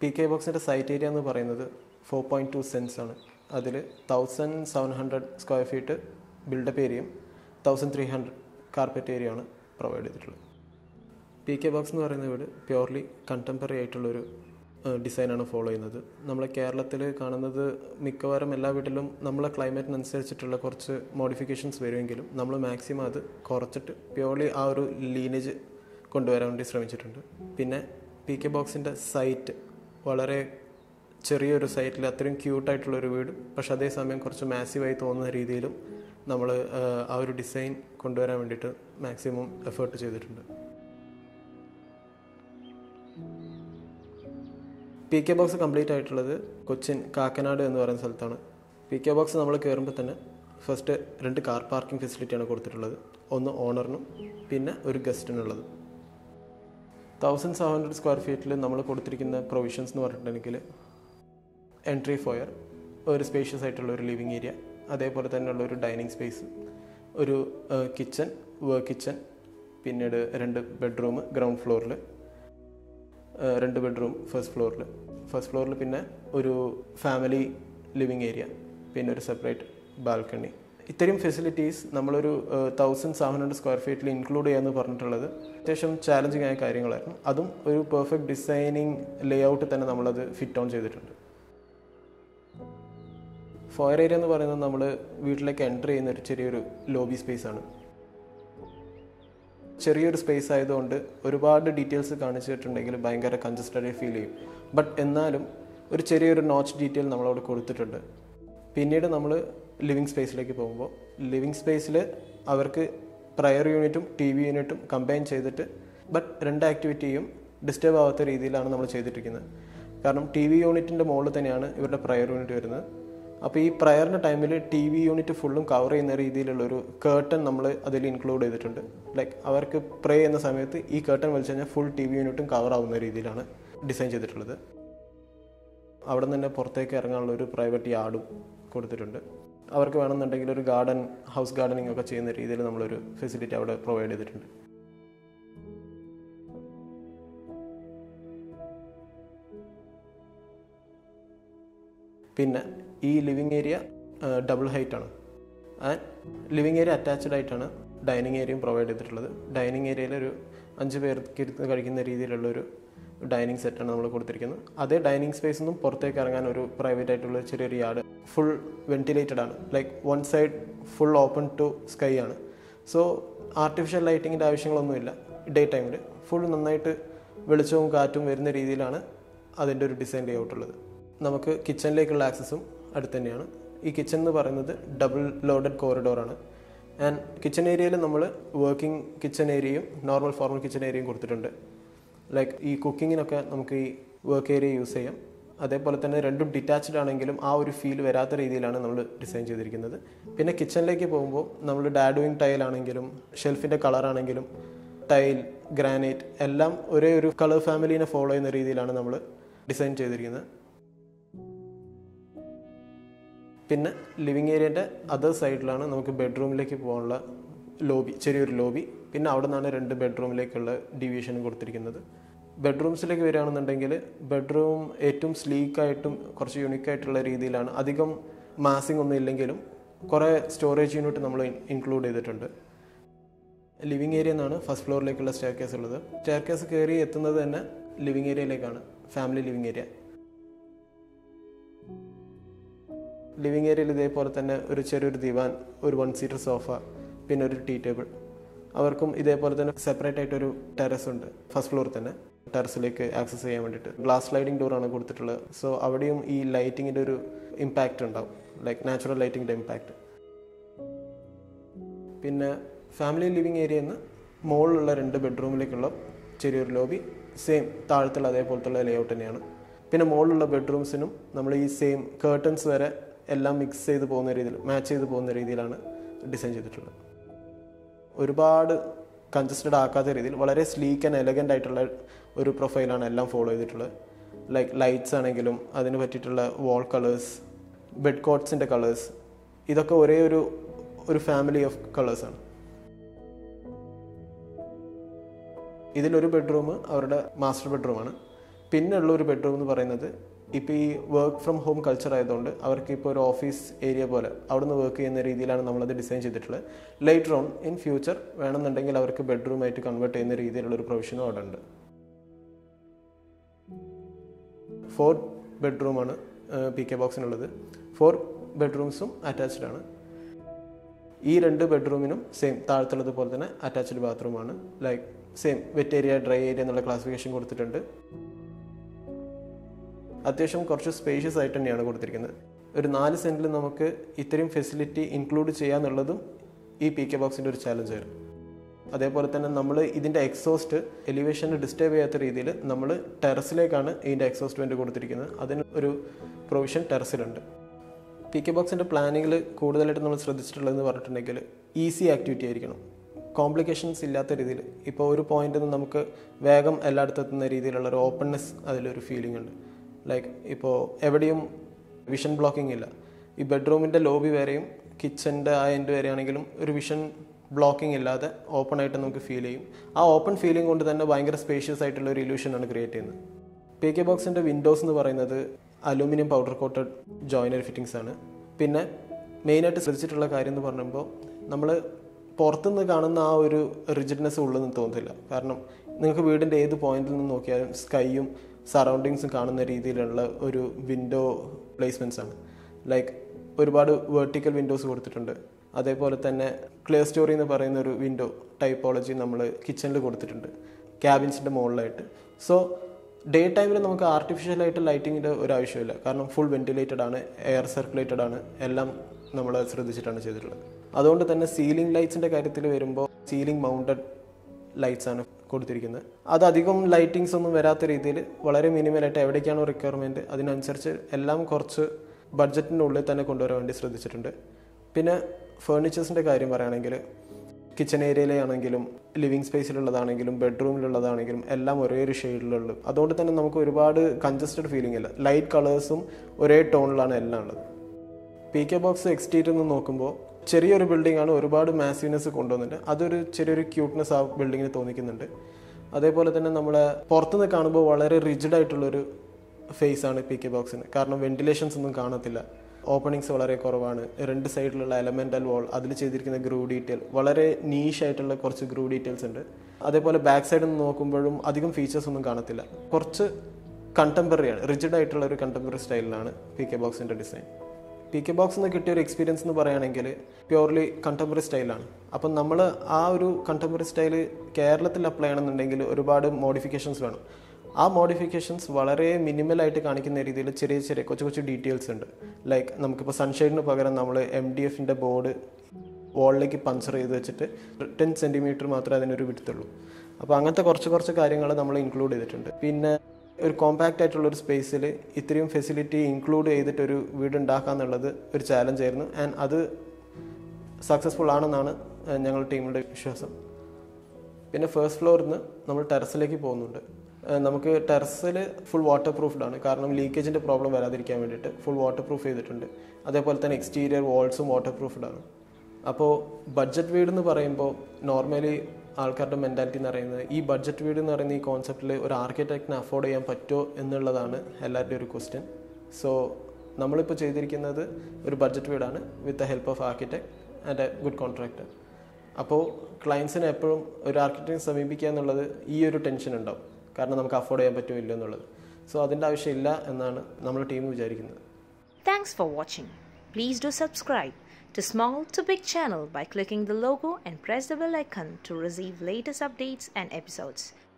P K ബോക്സിൻ്റെ site area എന്ന് പറയുന്നത് ഫോർ പോയിൻറ്റ് ടു സെൻസ് ആണ് അതിൽ thousand seven hundred square feet buildup ഏരിയയും തൗസൻഡ് ത്രീ ഹൺഡ്രഡ് കാർപ്പറ്റ് ഏരിയയാണ് പ്രൊവൈഡ് ചെയ്തിട്ടുള്ളത് പി കെ ബോക്സ് എന്ന് പറയുന്ന വീട് പ്യുവർലി കണ്ടംപററി ആയിട്ടുള്ളൊരു ഡിസൈനാണ് ഫോളോ ചെയ്യുന്നത് നമ്മളെ കേരളത്തിൽ കാണുന്നത് മിക്കവാറും എല്ലാ വീട്ടിലും നമ്മളെ ക്ലൈമറ്റിനനുസരിച്ചിട്ടുള്ള കുറച്ച് മോഡിഫിക്കേഷൻസ് വരുമെങ്കിലും നമ്മൾ മാക്സിമം അത് കുറച്ചിട്ട് പ്യുവർലി ആ ഒരു ലീനേജ് കൊണ്ടുവരാൻ വേണ്ടി ശ്രമിച്ചിട്ടുണ്ട് പിന്നെ പി കെ ബോക്സിൻ്റെ സൈറ്റ് വളരെ ചെറിയൊരു സൈറ്റിൽ അത്രയും ക്യൂട്ടായിട്ടുള്ളൊരു വീടും പക്ഷെ അതേസമയം കുറച്ച് മാസീവായി തോന്നുന്ന രീതിയിലും നമ്മൾ ആ ഒരു ഡിസൈൻ കൊണ്ടുവരാൻ വേണ്ടിയിട്ട് മാക്സിമം എഫേർട്ട് ചെയ്തിട്ടുണ്ട് പി കെ ബോക്സ് കംപ്ലീറ്റ് ആയിട്ടുള്ളത് കൊച്ചിൻ കാക്കനാട് എന്ന് പറയുന്ന സ്ഥലത്താണ് പി കെ ബോക്സ് നമ്മൾ കയറുമ്പോൾ തന്നെ ഫസ്റ്റ് രണ്ട് കാർ പാർക്കിംഗ് ഫെസിലിറ്റിയാണ് കൊടുത്തിട്ടുള്ളത് ഒന്ന് ഓണറിനും പിന്നെ ഒരു ഗസ്റ്റിനുള്ളത് തൗസൻഡ് സെവൻ ഹൺഡ്രഡ് സ്ക്വയർ ഫീറ്റിൽ നമ്മൾ കൊടുത്തിരിക്കുന്ന പ്രൊവിഷൻസ് എന്ന് പറഞ്ഞിട്ടുണ്ടെങ്കിൽ എൻട്രി ഫോയർ ഒരു സ്പേഷ്യസ് ആയിട്ടുള്ള ഒരു ലിവിങ് ഏരിയ അതേപോലെ തന്നെയുള്ള ഒരു ഡൈനിങ് സ്പേസ് ഒരു കിച്ചൺ വർക്ക് കിച്ചൺ പിന്നീട് രണ്ട് ബെഡ്റൂം ഗ്രൗണ്ട് ഫ്ലോറിൽ രണ്ട് ബെഡ്റൂം ഫസ്റ്റ് ഫ്ലോറിൽ ഫസ്റ്റ് ഫ്ലോറിൽ പിന്നെ ഒരു ഫാമിലി ലിവിങ് ഏരിയ പിന്നെ ഒരു സെപ്പറേറ്റ് ബാൽക്കണി ഇത്രയും ഫെസിലിറ്റീസ് നമ്മളൊരു തൗസൻഡ് സെവൻ ഹൺഡ്രഡ് സ്ക്വയർ ഫീറ്റിൽ ഇൻക്ലൂഡ് ചെയ്യാന്ന് പറഞ്ഞിട്ടുള്ളത് അത്യാവശ്യം ചാലഞ്ചിങ് ആയ കാര്യങ്ങളായിരുന്നു അതും ഒരു പെർഫെക്റ്റ് ഡിസൈനിങ് ലേ ഔട്ട് തന്നെ നമ്മളത് ഫിറ്റ് ഓൺ ചെയ്തിട്ടുണ്ട് ഫോയർ ഏരിയ എന്ന് പറയുന്നത് നമ്മൾ വീട്ടിലേക്ക് എൻ്റർ ചെയ്യുന്ന ഒരു ചെറിയൊരു ലോബി സ്പേസ് ആണ് ചെറിയൊരു സ്പേസ് ആയതുകൊണ്ട് ഒരുപാട് ഡീറ്റെയിൽസ് കാണിച്ചിട്ടുണ്ടെങ്കിൽ ഭയങ്കര കൺജസ്റ്റഡ് ഫീൽ ചെയ്യും ബട്ട് എന്നാലും ഒരു ചെറിയൊരു നോച്ച് ഡീറ്റെയിൽ നമ്മളവിടെ കൊടുത്തിട്ടുണ്ട് പിന്നീട് നമ്മൾ ലിവിങ് സ്പേസിലേക്ക് പോകുമ്പോൾ ലിവിങ് സ്പേസിൽ അവർക്ക് പ്രയർ യൂണിറ്റും ടി വി യൂണിറ്റും കമ്പൈൻ ചെയ്തിട്ട് ബട്ട് രണ്ട് ആക്ടിവിറ്റിയും ഡിസ്റ്റർബ് ആവാത്ത രീതിയിലാണ് നമ്മൾ ചെയ്തിട്ടിരിക്കുന്നത് കാരണം ടി വി യൂണിറ്റിൻ്റെ മുകളിൽ തന്നെയാണ് ഇവരുടെ പ്രയർ യൂണിറ്റ് വരുന്നത് അപ്പോൾ ഈ പ്രയറിൻ്റെ ടൈമിൽ ടി വി യൂണിറ്റ് ഫുള്ളും കവർ ചെയ്യുന്ന രീതിയിലുള്ളൊരു കേർട്ടൺ നമ്മൾ അതിൽ ഇൻക്ലൂഡ് ചെയ്തിട്ടുണ്ട് ലൈക്ക് അവർക്ക് പ്രേ ചെയ്യുന്ന സമയത്ത് ഈ കേർട്ടൺ വലിച്ചു കഴിഞ്ഞാൽ ഫുൾ ടി വി യൂണിറ്റും കവർ ആവുന്ന രീതിയിലാണ് ഡിസൈൻ ചെയ്തിട്ടുള്ളത് അവിടെ നിന്ന് തന്നെ പുറത്തേക്ക് ഇറങ്ങാനുള്ള ഒരു പ്രൈവറ്റ് യാർഡും കൊടുത്തിട്ടുണ്ട് അവർക്ക് വേണമെന്നുണ്ടെങ്കിൽ ഒരു ഗാർഡൻ ഹൗസ് ഗാർഡനിങ് ഒക്കെ ചെയ്യുന്ന രീതിയിൽ നമ്മളൊരു ഫെസിലിറ്റി അവിടെ പ്രൊവൈഡ് ചെയ്തിട്ടുണ്ട് പിന്നെ ഈ ലിവിങ് ഏരിയ ഡബിൾ ഹൈറ്റ് ആണ് ആൻഡ് ലിവിങ് ഏരിയ അറ്റാച്ച്ഡ് ആയിട്ടാണ് ഡൈനിങ് ഏരിയയും പ്രൊവൈഡ് ചെയ്തിട്ടുള്ളത് ഡൈനിങ് ഏരിയയിൽ ഒരു അഞ്ച് പേർക്ക് ഇരുന്ന് കഴിക്കുന്ന രീതിയിലുള്ള ഒരു ഡൈനിങ് സെറ്റാണ് നമ്മൾ കൊടുത്തിരിക്കുന്നത് അതേ ഡൈനിങ് സ്പേസിൽ നിന്നും പുറത്തേക്ക് ഇറങ്ങാൻ ഒരു പ്രൈവറ്റ് ആയിട്ടുള്ള ചെറിയൊരു യാർഡ് ഫുൾ വെന്റിലേറ്റഡ് ആണ് like one side full open to sky ആണ് സോ ആർട്ടിഫിഷ്യൽ ലൈറ്റിങ്ങിൻ്റെ ആവശ്യങ്ങളൊന്നുമില്ല ഡേ ടൈമിൽ ഫുൾ നന്നായിട്ട് വെളിച്ചവും കാറ്റും വരുന്ന രീതിയിലാണ് അതിൻ്റെ ഒരു ഡിസൈൻ ലേ ഔട്ട് ഉള്ളത് നമുക്ക് കിച്ചണിലേക്കുള്ള ആക്സസും അടുത്ത് തന്നെയാണ് ഈ കിച്ചൺ എന്ന് പറയുന്നത് ഡബിൾ ലോഡഡ് കോറിഡോറാണ് ആൻഡ് കിച്ചൺ ഏരിയയിൽ നമ്മൾ വർക്കിംഗ് കിച്ചൺ ഏരിയയും നോർമൽ ഫോർമൽ കിച്ചൺ ഏരിയയും കൊടുത്തിട്ടുണ്ട് ലൈക്ക് ഈ കുക്കിങ്ങിനൊക്കെ നമുക്ക് ഈ വർക്ക് ഏരിയ യൂസ് ചെയ്യാം അതേപോലെ തന്നെ രണ്ടും ഡിറ്റാച്ച്ഡ് ആണെങ്കിലും ആ ഒരു ഫീൽ വരാത്ത രീതിയിലാണ് നമ്മൾ ഡിസൈൻ ചെയ്തിരിക്കുന്നത് പിന്നെ കിച്ചണിലേക്ക് പോകുമ്പോൾ നമ്മൾ ഡാഡുവിങ് ടൈൽ ആണെങ്കിലും ഷെൽഫിൻ്റെ കളറാണെങ്കിലും ടൈൽ ഗ്രാനൈറ്റ് എല്ലാം ഒരേ ഒരു കളർ ഫാമിലീനെ ഫോളോ ചെയ്യുന്ന രീതിയിലാണ് നമ്മൾ ഡിസൈൻ ചെയ്തിരിക്കുന്നത് പിന്നെ ലിവിങ് ഏരിയൻ്റെ അതർ സൈഡിലാണ് നമുക്ക് ബെഡ്റൂമിലേക്ക് പോകാനുള്ള ലോബി ചെറിയൊരു ലോബി പിന്നെ അവിടെ നിന്നാണ് രണ്ട് ബെഡ്റൂമിലേക്കുള്ള ഡിവിഷനും കൊടുത്തിരിക്കുന്നത് ബെഡ്റൂംസിലേക്ക് വരികയാണെന്നുണ്ടെങ്കിൽ ബെഡ്റൂം ഏറ്റവും സ്ലീക്കായിട്ടും കുറച്ച് യുണീക്കായിട്ടുള്ള രീതിയിലാണ് അധികം മാസിംഗ് ഒന്നും ഇല്ലെങ്കിലും കുറേ സ്റ്റോറേജ് യൂണിറ്റ് നമ്മൾ ഇൻക്ലൂഡ് ചെയ്തിട്ടുണ്ട് ലിവിങ് ഏരിയ എന്നാണ് ഫസ്റ്റ് ഫ്ലോറിലേക്കുള്ള സ്റ്റെയർ കേസ് ഉള്ളത് സ്റ്റെയർ കേസ് കയറി എത്തുന്നത് തന്നെ ലിവിങ് ഏരിയയിലേക്കാണ് ഫാമിലി ലിവിങ് ഏരിയ ലിവിങ് ഏരിയയിൽ ഇതേപോലെ തന്നെ ഒരു ചെറിയൊരു ദിവാൻ ഒരു വൺ സീറ്റർ സോഫ പിന്നെ ഒരു ടീ ടേബിൾ അവർക്കും ഇതേപോലെ തന്നെ സെപ്പറേറ്റ് ആയിട്ട് ഒരു ടെറസ് ഉണ്ട് ഫസ്റ്റ് ഫ്ലോറിൽ തന്നെ ടെറസിലേക്ക് ആക്സസ് ചെയ്യാൻ വേണ്ടിയിട്ട് ഗ്ലാസ് സ്ലൈഡിംഗ് ഡോറാണ് കൊടുത്തിട്ടുള്ളത് സോ അവിടെയും ഈ ലൈറ്റിങ്ങിൻ്റെ ഒരു ഇമ്പാക്റ്റ് ഉണ്ടാവും ലൈക്ക് നാച്ചുറൽ ലൈറ്റിങ്ങിൻ്റെ ഇമ്പാക്റ്റ് പിന്നെ ഫാമിലി ലിവിങ് ഏരിയയിൽ നിന്ന് മുകളിലുള്ള രണ്ട് ബെഡ്റൂമിലേക്കുള്ള ചെറിയൊരു ലോബി സെയിം താഴത്തുള്ള അതേപോലത്തുള്ള ലേഔട്ട് തന്നെയാണ് പിന്നെ മുകളിലുള്ള ബെഡ്റൂംസിനും നമ്മൾ ഈ സെയിം കേർട്ടൻസ് വരെ എല്ലാം മിക്സ് ചെയ്ത് പോകുന്ന രീതിയിൽ മാച്ച് ചെയ്ത് പോകുന്ന രീതിയിലാണ് ഡിസൈൻ ചെയ്തിട്ടുള്ളത് ഒരുപാട് കൺജസ്റ്റഡ് ആക്കാത്ത രീതിയിൽ വളരെ സ്ലീക്ക് ആൻഡ് എലഗൻ്റ് ആയിട്ടുള്ള ഒരു പ്രൊഫൈലാണ് എല്ലാം ഫോളോ ചെയ്തിട്ടുള്ളത് ലൈക്ക് ലൈറ്റ്സ് ആണെങ്കിലും അതിന് പറ്റിയിട്ടുള്ള വാൾ കളേഴ്സ് ബെഡ് കോട്ട്സിൻ്റെ കളേഴ്സ് ഇതൊക്കെ ഒരേ ഒരു ഒരു ഫാമിലി ഓഫ് കളേഴ്സാണ് ഇതിലൊരു ബെഡ്റൂം അവരുടെ മാസ്റ്റർ ബെഡ്റൂമാണ് പിന്നെ ഉള്ള ഒരു ബെഡ്റൂം എന്ന് പറയുന്നത് ഇപ്പോൾ ഈ വർക്ക് ഫ്രം ഹോം കൾച്ചർ ആയതുകൊണ്ട് അവർക്ക് ഇപ്പോൾ ഒരു ഓഫീസ് ഏരിയ പോലെ അവിടുന്ന് വർക്ക് ചെയ്യുന്ന രീതിയിലാണ് നമ്മളത് ഡിസൈൻ ചെയ്തിട്ടുള്ളത് ലേറ്റർ ഓൺ ഇൻ ഫ്യൂച്ചർ വേണമെന്നുണ്ടെങ്കിൽ അവർക്ക് ബെഡ്റൂമായിട്ട് കൺവേർട്ട് ചെയ്യുന്ന രീതിയിലുള്ള ഒരു പ്രൊവിഷനും അവിടെ ഉണ്ട് ഫോർ ബെഡ്റൂമാണ് പി കെ ബോക്സിനുള്ളത് ഫോർ ബെഡ്റൂംസും അറ്റാച്ച്ഡ് ആണ് ഈ രണ്ട് ബെഡ്റൂമിനും സെയിം താഴത്തുള്ളത് പോലെ തന്നെ അറ്റാച്ച്ഡ് ബാത്റൂമാണ് like same wet area dry area എന്നുള്ള ക്ലാസിഫിക്കേഷൻ കൊടുത്തിട്ടുണ്ട് അത്യാവശ്യം കുറച്ച് സ്പേഷ്യസ് ആയിട്ട് തന്നെയാണ് കൊടുത്തിരിക്കുന്നത് ഒരു നാല് സെൻറ്റിൽ നമുക്ക് ഇത്രയും ഫെസിലിറ്റി ഇൻക്ലൂഡ് ചെയ്യാന്നുള്ളതും ഈ പി കെ ബോക്സിൻ്റെ ഒരു ചാലഞ്ചായിരുന്നു അതേപോലെ തന്നെ നമ്മൾ ഇതിൻ്റെ എക്സോസ്റ്റ് എലിവേഷനെ ഡിസ്റ്റർബ് ചെയ്യാത്ത രീതിയിൽ നമ്മൾ ടെറസിലേക്കാണ് ഇതിൻ്റെ എക്സോസ്റ്റ് വെൻ്റ് കൊടുത്തിരിക്കുന്നത് അതിന് ഒരു പ്രൊവിഷൻ ടെറസിലുണ്ട് പി കെ ബോക്സിൻ്റെ പ്ലാനിങ്ങിൽ കൂടുതലായിട്ട് നമ്മൾ ശ്രദ്ധിച്ചിട്ടുള്ളതെന്ന് പറഞ്ഞിട്ടുണ്ടെങ്കിൽ ഈസി ആക്ടിവിറ്റി ആയിരിക്കണം കോംപ്ലിക്കേഷൻസ് ഇല്ലാത്ത രീതിയിൽ ഇപ്പോൾ ഒരു പോയിന്റിൽ നിന്ന് നമുക്ക് വേഗം എല്ലായിടത്തും എത്തുന്ന രീതിയിലുള്ള ഒരു ഓപ്പൺനെസ് അതിലൊരു ഫീലിംഗ് ഉണ്ട് ലൈക്ക് ഇപ്പോൾ എവിടെയും വിഷൻ ബ്ലോക്കിംഗ് ഇല്ല ഈ ബെഡ്റൂമിൻ്റെ ലോബി വരെയും കിച്ചൻ്റെ ആ എൻഡ് വരെയാണെങ്കിലും ഒരു വിഷൻ ബ്ലോക്കിംഗ് ഇല്ലാതെ ഓപ്പൺ ആയിട്ട് നമുക്ക് ഫീൽ ചെയ്യും ആ ഓപ്പൺ ഫീലിംഗ് കൊണ്ട് തന്നെ ഭയങ്കര സ്പേഷ്യസ് ആയിട്ടുള്ള ഒരു ഇല്യൂഷനാണ് ക്രിയേറ്റ് ചെയ്യുന്നത് പി കെ ബോക്സിൻ്റെ വിൻഡോസ് എന്ന് പറയുന്നത് aluminium powder coated joinery fittings ആണ് പിന്നെ മെയിനായിട്ട് ശ്രദ്ധിച്ചിട്ടുള്ള കാര്യം എന്ന് പറയുമ്പോൾ നമ്മൾ പുറത്തുനിന്ന് കാണുന്ന ആ ഒരു റിജിഡ്നെസ് ഉള്ളെന്ന് തോന്നുന്നില്ല കാരണം നിങ്ങൾക്ക് വീടിൻ്റെ ഏത് പോയിന്റിൽ നിന്ന് നോക്കിയാലും സ്കൈയും സറൗണ്ടിങ്സും കാണുന്ന രീതിയിലുള്ള ഒരു വിൻഡോ പ്ലേസ്മെൻറ്റ്സ് ആണ് ലൈക്ക് ഒരുപാട് വെർട്ടിക്കൽ വിൻഡോസ് കൊടുത്തിട്ടുണ്ട് അതേപോലെ തന്നെ ക്ലിയർ സ്റ്റോറി എന്ന് പറയുന്ന ഒരു വിൻഡോ ടൈപ്പോളജി നമ്മൾ കിച്ചണിൽ കൊടുത്തിട്ടുണ്ട് ക്യാബിൻസിൻ്റെ മുകളിലായിട്ട് സോ ഡേ ടൈമിൽ നമുക്ക് ആർട്ടിഫിഷ്യൽ ആയിട്ട് ലൈറ്റിങ്ങിൻ്റെ ഒരു ആവശ്യമില്ല കാരണം ഫുൾ വെന്റിലേറ്റഡ് ആണ് എയർ സർക്കുലേറ്റഡ് ആണ് എല്ലാം നമ്മൾ ശ്രദ്ധിച്ചിട്ടാണ് ചെയ്തിട്ടുള്ളത് അതുകൊണ്ട് തന്നെ സീലിംഗ് ലൈറ്റ്സിൻ്റെ കാര്യത്തിൽ വരുമ്പോൾ സീലിംഗ് മൗണ്ടഡ് ലൈറ്റ്സ് ആണ് കൊടുത്തിരിക്കുന്നത് അത് അധികം ലൈറ്റിങ്സ് ഒന്നും വരാത്ത രീതിയിൽ വളരെ മിനിമലായിട്ട് എവിടേക്കാണോ റിക്വയർമെൻറ്റ് അതിനനുസരിച്ച് എല്ലാം കുറച്ച് ബഡ്ജറ്റിൻ്റെ ഉള്ളിൽ തന്നെ കൊണ്ടുവരാൻ വേണ്ടി ശ്രദ്ധിച്ചിട്ടുണ്ട് പിന്നെ ഫേർണിച്ചേഴ്സിൻ്റെ കാര്യം പറയുകയാണെങ്കിൽ കിച്ചൺ ഏരിയയിലാണെങ്കിലും ലിവിങ് സ്പേസിലുള്ളതാണെങ്കിലും ബെഡ്റൂമിലുള്ളതാണെങ്കിലും എല്ലാം ഒരേ ഒരു ഷെയ്ഡിലുള്ളൂ അതുകൊണ്ട് തന്നെ നമുക്ക് ഒരുപാട് കൺജസ്റ്റഡ് ഫീലിംഗ് ഇല്ല ലൈറ്റ് കളേഴ്സും ഒരേ ടോണിലാണ് എല്ലാം ഉള്ളത് പി കെ ബോക്സ് എക്സ്റ്റീരിയർ നിന്ന് നോക്കുമ്പോൾ ചെറിയൊരു ബിൽഡിംഗ് ആണ് ഒരുപാട് മാസീവ്നെസ് കൊണ്ടുവന്നിട്ട് അതൊരു ചെറിയൊരു ക്യൂട്ട്നെസ് ആ ബിൽഡിങ്ങിന് തോന്നിക്കുന്നുണ്ട് അതേപോലെ തന്നെ നമ്മളെ പുറത്തുനിന്ന് കാണുമ്പോൾ വളരെ റിജിഡ് ആയിട്ടുള്ളൊരു ഫേസ് ആണ് പി കെ ബോക്സിന് കാരണം വെന്റിലേഷൻസ് ഒന്നും കാണത്തില്ല ഓപ്പണിങ്സ് വളരെ കുറവാണ് രണ്ട് സൈഡിലുള്ള എലമെന്റൽ വാൾ അതിൽ ചെയ്തിരിക്കുന്ന ഗ്രൂ ഡീറ്റെയിൽ വളരെ നീഷ് ആയിട്ടുള്ള കുറച്ച് ഗ്രൂ ഡീറ്റെയിൽസ് ഉണ്ട് അതേപോലെ ബാക്ക് സൈഡിൽ നിന്ന് നോക്കുമ്പോഴും അധികം ഫീച്ചേഴ്സ് ഒന്നും കാണത്തില്ല കുറച്ച് കണ്ടംപററി ആണ് റിജിഡ് ആയിട്ടുള്ള ഒരു കണ്ടംപററി സ്റ്റൈലിലാണ് പി കെ ബോക്സിന്റെ ഡിസൈൻ പി കെ ബോക്സ് നിന്ന് കിട്ടിയ ഒരു എക്സ്പീരിയൻസ് എന്ന് പറയുകയാണെങ്കിൽ പ്യുവർലി കണ്ടംപററി സ്റ്റൈലാണ് അപ്പം നമ്മൾ ആ ഒരു കണ്ടംപററി സ്റ്റൈൽ കേരളത്തിൽ അപ്ലൈ ചെയ്യണമെന്നുണ്ടെങ്കിൽ ഒരുപാട് മോഡിഫിക്കേഷൻസ് വേണം ആ മോഡിഫിക്കേഷൻസ് വളരെ മിനിമലായിട്ട് കാണിക്കുന്ന രീതിയിൽ ചെറിയ ചെറിയ കൊച്ചു കൊച്ചു ഡീറ്റെയിൽസ് ഉണ്ട് ലൈക്ക് നമുക്കിപ്പോൾ സൺഷൈഡിന് പകരം നമ്മൾ എം ഡി എഫിൻ്റെ ബോർഡ് വാളിലേക്ക് പഞ്ചർ ചെയ്ത് വെച്ചിട്ട് ടെൻ സെൻറ്റിമീറ്റർ മാത്രമേ അതിനൊരു വിടുത്തുള്ളൂ അപ്പോൾ അങ്ങനത്തെ കുറച്ച് കുറച്ച് കാര്യങ്ങൾ നമ്മൾ ഇൻക്ലൂഡ് ചെയ്തിട്ടുണ്ട് പിന്നെ ഒരു കോമ്പാക്റ്റ് ആയിട്ടുള്ള ഒരു സ്പേസിൽ ഇത്രയും ഫെസിലിറ്റി ഇൻക്ലൂഡ് ചെയ്തിട്ട് ഒരു വീട് ഉണ്ടാക്കുക എന്നുള്ളത് ഒരു ചാലഞ്ച് ആയിരുന്നു ആൻഡ് അത് സക്സസ്ഫുൾ ആണെന്നാണ് ഞങ്ങളുടെ ടീമിൻ്റെ വിശ്വാസം പിന്നെ ഫസ്റ്റ് ഫ്ലോറിൽ നിന്ന് നമ്മൾ ടെറസിലേക്ക് പോകുന്നുണ്ട് ഏഹ് നമുക്ക് ടെറസിൽ ഫുൾ വാട്ടർ പ്രൂഫ്ഡ് ആണ് കാരണം ലീക്കേജിൻ്റെ പ്രോബ്ലം വരാതിരിക്കാൻ വേണ്ടിയിട്ട് ഫുൾ വാട്ടർ പ്രൂഫ് ചെയ്തിട്ടുണ്ട് അതേപോലെ തന്നെ എക്സ്റ്റീരിയർ വാൾസും വാട്ടർ പ്രൂഫ്ഡ് ആണ് അപ്പോൾ ബഡ്ജറ്റ് വീട് എന്ന് പറയുമ്പോൾ നോർമലി ആൾക്കാരുടെ മെൻറ്റാലിറ്റി എന്ന് പറയുന്നത് ഈ ബഡ്ജറ്റ് വീട് എന്ന് പറയുന്ന ഈ കോൺസെപ്റ്റിൽ ഒരു ആർക്കിടെക്റ്റിന് അഫോർഡ് ചെയ്യാൻ പറ്റുമോ എന്നുള്ളതാണ് എല്ലാവരുടെയും ഒരു ക്വസ്റ്റ്യൻ സോ നമ്മളിപ്പോൾ ചെയ്തിരിക്കുന്നത് ഒരു ബഡ്ജറ്റ് വീടാണ് with the help of architect and a good contractor അപ്പോൾ ക്ലയൻസിനെ എപ്പോഴും ഒരു ആർക്കിടെക്റ്റിനെ സമീപിക്കുക എന്നുള്ളത് ഈ ഒരു ടെൻഷൻ ഉണ്ടാവും കാരണം നമുക്ക് അഫോർഡ് ചെയ്യാൻ പറ്റുമോ ഇല്ലയോ എന്നുള്ളത് സോ അതിൻ്റെ ആവശ്യമില്ല എന്നാണ് നമ്മുടെ ടീം വിചാരിക്കുന്നത് Thanks for watching. Please do subscribe to Small to Big channel by clicking the logo and press the bell icon to receive latest updates and episodes.